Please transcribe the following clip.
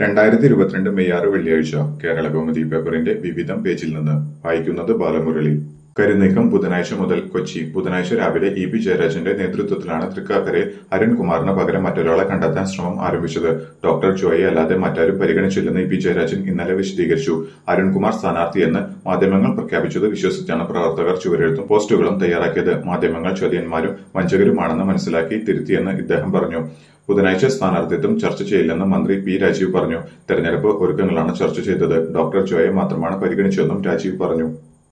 രണ്ടായിരത്തി ഇരുപത്തിരണ്ട് മെയ് ആറ് വെള്ളിയാഴ്ച കേരള കൗമുദി പേപ്പറിന്റെ വിവിധം പേജിൽ നിന്ന് വായിക്കുന്നത് ബാലമുരളി കരുനീക്കം ബുധനാഴ്ച മുതൽ കൊച്ചി ബുധനാഴ്ച രാവിലെ ഇ പി ജയരാജന്റെ നേതൃത്വത്തിലാണ് തൃക്കാക്കരെ അരുൺകുമാറിന് പകരം മറ്റൊരാളെ കണ്ടെത്താൻ ശ്രമം ആരംഭിച്ചത് ഡോക്ടർ ജോയെ അല്ലാതെ മറ്റാരും പരിഗണിച്ചില്ലെന്ന് ഇ പി ജയരാജൻ ഇന്നലെ വിശദീകരിച്ചു അരുൺകുമാർ സ്ഥാനാർത്ഥിയെന്ന് മാധ്യമങ്ങൾ പ്രഖ്യാപിച്ചത് വിശ്വസിച്ചാണ് പ്രവർത്തകർ ചുവരെഴുത്തും പോസ്റ്റുകളും തയ്യാറാക്കിയത് മാധ്യമങ്ങൾ ചതിയന്മാരും വഞ്ചകരുമാണെന്ന് മനസ്സിലാക്കി തിരുത്തിയെന്ന് ഇദ്ദേഹം പറഞ്ഞു ബുധനാഴ്ച സ്ഥാനാർത്ഥിത്വം ചർച്ച ചെയ്യില്ലെന്ന് മന്ത്രി പി രാജീവ് പറഞ്ഞു തെരഞ്ഞെടുപ്പ് ഒരുക്കങ്ങളാണ് ചർച്ച ചെയ്തത് ഡോക്ടർ ജോയെ മാത്രമാണ് പരിഗണിച്ചതെന്നും രാജീവ് പറഞ്ഞു